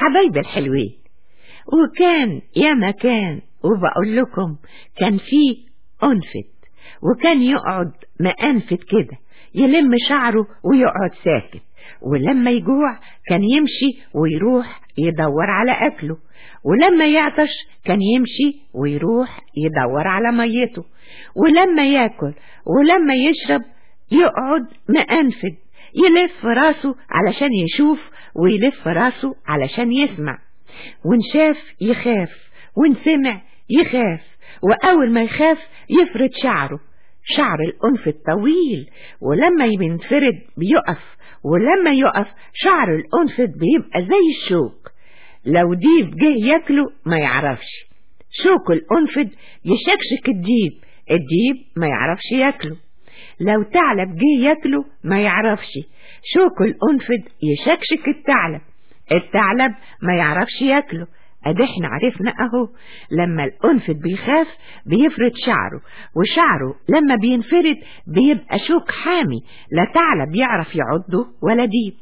حبايب الحلوين وكان يا مكان وبقول لكم كان في أنفت وكان يقعد مأنفت كده يلم شعره ويقعد ساكت ولما يجوع كان يمشي ويروح يدور على أكله ولما يعطش كان يمشي ويروح يدور على ميته ولما ياكل ولما يشرب يقعد مأنفد يلف راسه علشان يشوف ويلف راسه علشان يسمع ونشاف يخاف ونسمع يخاف وأول ما يخاف يفرد شعره شعر الأنف الطويل ولما ينفرد بيقف ولما يقف شعر الأنف بيبقى زي الشوك لو ديب جه ياكله ما يعرفش شوك الأنفد يشكشك الديب الديب ما يعرفش ياكله لو ثعلب جه ياكله ما يعرفش شوك الأنفد يشكشك الثعلب الثعلب ما يعرفش ياكله ادي احنا عرفنا اهو لما الانفد بيخاف بيفرد شعره وشعره لما بينفرد بيبقى شوك حامي لا ثعلب يعرف يعضه ولا ديب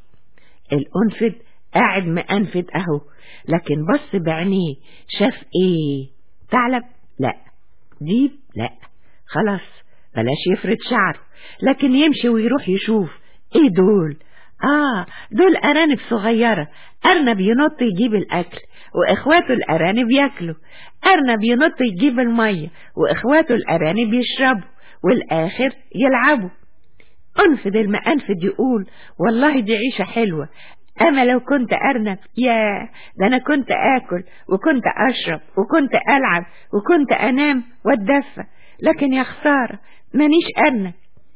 الانفد قاعد مأنفد اهو لكن بص بعينيه شاف ايه ثعلب لا ديب لا خلاص بلاش يفرد شعره لكن يمشي ويروح يشوف ايه دول آه دول أرانب صغيرة أرنب ينط يجيب الأكل وإخواته الأرانب ياكلوا أرنب ينط يجيب المية وإخواته الأرانب يشربوا والآخر يلعبوا أنفد المأنفد يقول والله دي عيشة حلوة أما لو كنت أرنب يا ده أنا كنت آكل وكنت أشرب وكنت ألعب وكنت أنام وأتدفى لكن يا خسارة مانيش أرنب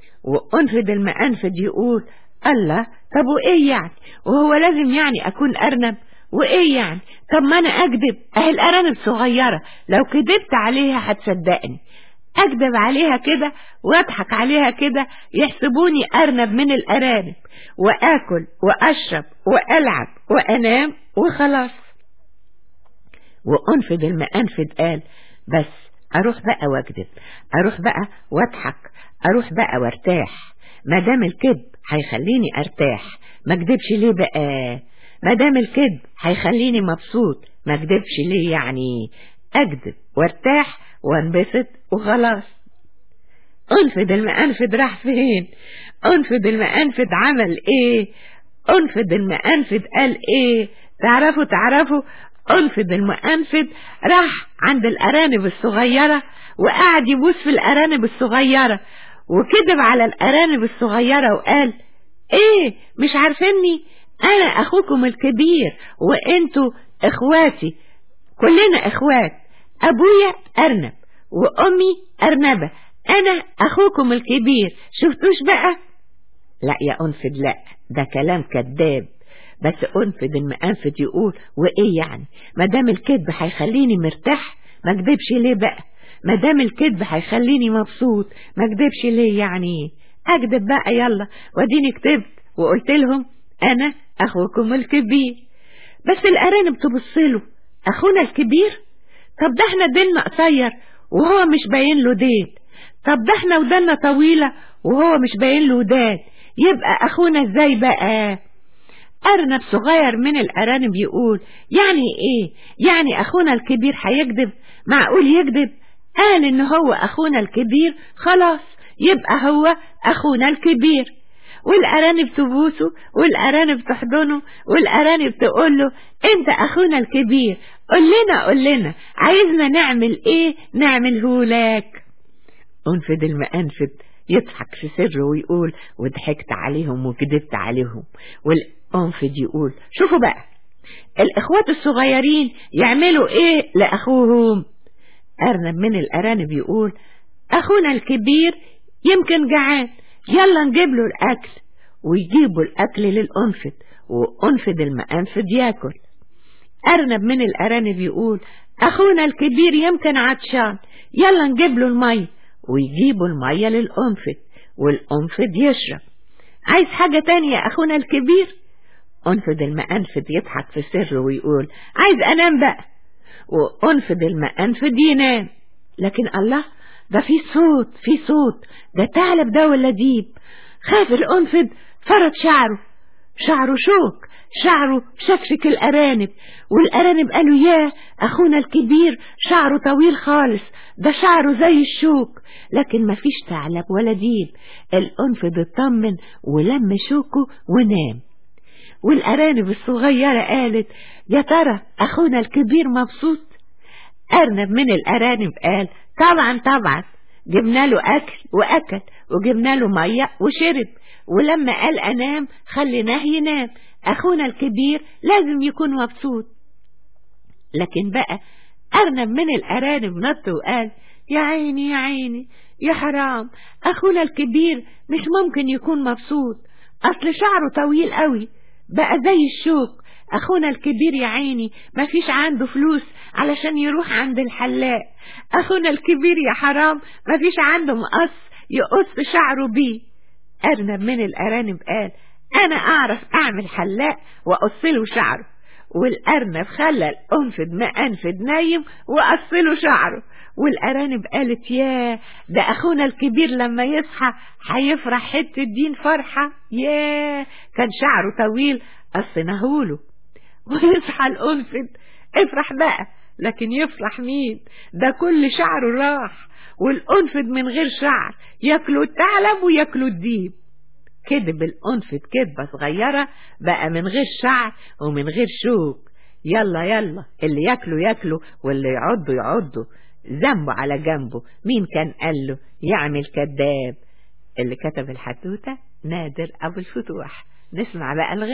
وأنفد المأنفد يقول الله طب وإيه يعني وهو لازم يعني أكون أرنب وإيه يعني طب ما أنا أكذب أهي الأرانب صغيرة لو كذبت عليها هتصدقني أكذب عليها كده وأضحك عليها كده يحسبوني أرنب من الأرانب وآكل وأشرب وألعب وأنام وخلاص وأنفد المأنفد قال بس أروح بقى وأكذب أروح بقى وأضحك أروح بقى وارتاح ما دام الكذب هيخليني ارتاح ما اكدبش ليه بقى ما دام الكذب هيخليني مبسوط ما اكدبش ليه يعني اكذب وارتاح وانبسط وخلاص انفد المأنفد راح فين انفد المأنفد عمل ايه انفد المأنفد قال ايه تعرفوا تعرفوا انفد المأنفد راح عند الارانب الصغيرة وقعد يبوس في الارانب الصغيرة وكذب على الأرانب الصغيرة وقال ايه مش عارفيني انا اخوكم الكبير وانتوا اخواتي كلنا اخوات ابويا ارنب وامي ارنبة انا اخوكم الكبير شفتوش بقى لا يا انفد لا ده كلام كذاب بس انفد المأنفد يقول وايه يعني ما دام الكذب هيخليني مرتاح ما اكدبش ليه بقى ما دام الكذب هيخليني مبسوط ما اكدبش ليه يعني اكدب بقى يلا واديني كتبت وقلت لهم انا اخوكم الكبير بس الارانب تبص له اخونا الكبير طب ده احنا ديلنا قصير وهو مش باين له ديل طب ده احنا ودنا طويلة وهو مش باين له ودان يبقى اخونا ازاي بقى ارنب صغير من الارانب يقول يعني ايه يعني اخونا الكبير هيكذب معقول يكذب قال ان هو اخونا الكبير خلاص يبقى هو اخونا الكبير والارانب تبوسه والارانب تحضنه والارانب تقول له انت اخونا الكبير قول لنا قول لنا عايزنا نعمل ايه نعمله لك انفد المأنفد يضحك في سره ويقول وضحكت عليهم وكذبت عليهم والانفد يقول شوفوا بقى الاخوات الصغيرين يعملوا ايه لاخوهم أرنب من الأرانب يقول أخونا الكبير يمكن جعان يلا نجيب له الأكل ويجيبوا الأكل للأنفد وأنفد المأنفد ياكل أرنب من الأرانب يقول أخونا الكبير يمكن عطشان يلا نجيب له المية ويجيبوا المية للأنفد والأنفد يشرب عايز حاجة تانية يا أخونا الكبير أنفد المأنفد يضحك في سره ويقول عايز أنام بقى وأنفد المأنفد ينام لكن الله ده في صوت في صوت ده ثعلب ده ولا ديب خاف الأنفد فرد شعره شعره شوك شعره شكشك الأرانب والأرانب قالوا ياه أخونا الكبير شعره طويل خالص ده شعره زي الشوك لكن مفيش ثعلب ولا ديب الأنفذ اطمن ولم شوكه ونام والأرانب الصغيرة قالت يا ترى أخونا الكبير مبسوط أرنب من الأرانب قال طبعا طبعا جبنا له أكل وأكل وجبنا له مية وشرب ولما قال أنام خليناه ينام أخونا الكبير لازم يكون مبسوط لكن بقى أرنب من الأرانب نط وقال يا عيني يا عيني يا حرام أخونا الكبير مش ممكن يكون مبسوط أصل شعره طويل قوي بقى زي الشوك أخونا الكبير يا عيني مفيش عنده فلوس علشان يروح عند الحلاق أخونا الكبير يا حرام مفيش عنده مقص يقص شعره بيه أرنب من الأرانب قال أنا أعرف أعمل حلاق وأقص له شعره والأرنب خلى الأنفد ما أنفد نايم وقص له شعره والأرانب قالت ياه ده أخونا الكبير لما يصحى هيفرح حتة دين فرحة ياه كان شعره طويل قصناهوله ويصحى الأنفد افرح بقى لكن يفرح مين ده كل شعره راح والأنفد من غير شعر ياكلوا الثعلب وياكلوا الديب كذب الأنفد كذبة صغيرة بقى من غير شعر ومن غير شوك يلا يلا اللي ياكلوا ياكلوا واللي يعضوا يعضوا ذنبه على جنبه مين كان قال له يعمل كذاب اللي كتب الحدوتة نادر أبو الفتوح نسمع بقى الغنى